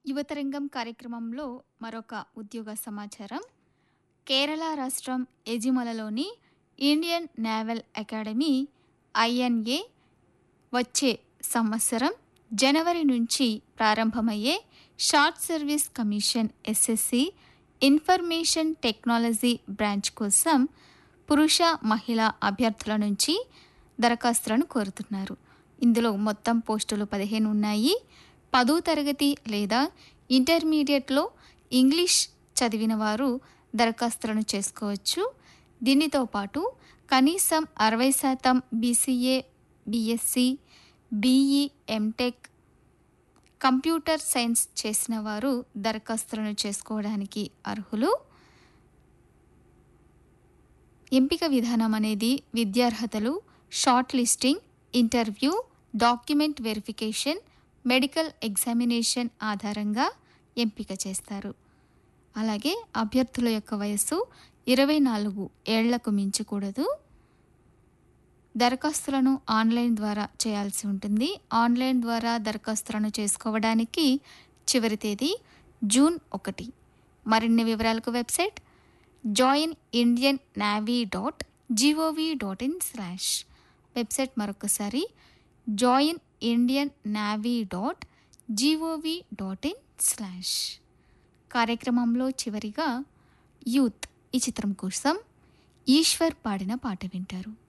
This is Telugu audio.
యువతరంగం కార్యక్రమంలో మరొక ఉద్యోగ సమాచారం కేరళ రాష్ట్రం ఎజిమలలోని ఇండియన్ నేవల్ అకాడమీ ఐఎన్ఏ వచ్చే సంవత్సరం జనవరి నుంచి ప్రారంభమయ్యే short service commission SSC information technology branch కోసం పురుష మహిళా అభ్యర్థుల నుంచి దరఖాస్తులను కోరుతున్నారు ఇందులో మొత్తం పోస్టులు పదిహేను ఉన్నాయి పదో తరగతి లేదా ఇంటర్మీడియట్లో ఇంగ్లీష్ చదివిన వారు దరఖాస్తులను చేసుకోవచ్చు దీనితో పాటు కనీసం అరవై శాతం BCA BSc BE MTech computer science చేసిన వారు దరఖాస్తులను చేసుకోవడానికి అర్హులు ఎంపిక విధానం అనేది విద్యార్హతలు short listing interview document verification medical examination ఆధారంగా ఎంపిక చేస్తారు అలాగే అభ్యర్థుల యొక్క వయస్సు ఇరవై నాలుగు ఏళ్లకు మించకూడదు దరఖాస్తులను ఆన్లైన్ ద్వారా చేయాల్సి ఉంటుంది ఆన్లైన్ ద్వారా దరఖాస్తులను చేసుకోవడానికి చివరి తేదీ జూన్ ఒకటి మరిన్ని వివరాలకు website join Indian navy dot gov dot in slash website మరొకసారి join Indian navy dot gov dot in slash కార్యక్రమంలో చివరిగా యూత్ ఈ చిత్రం కోసం ఈశ్వర్ పాడిన పాట వింటారు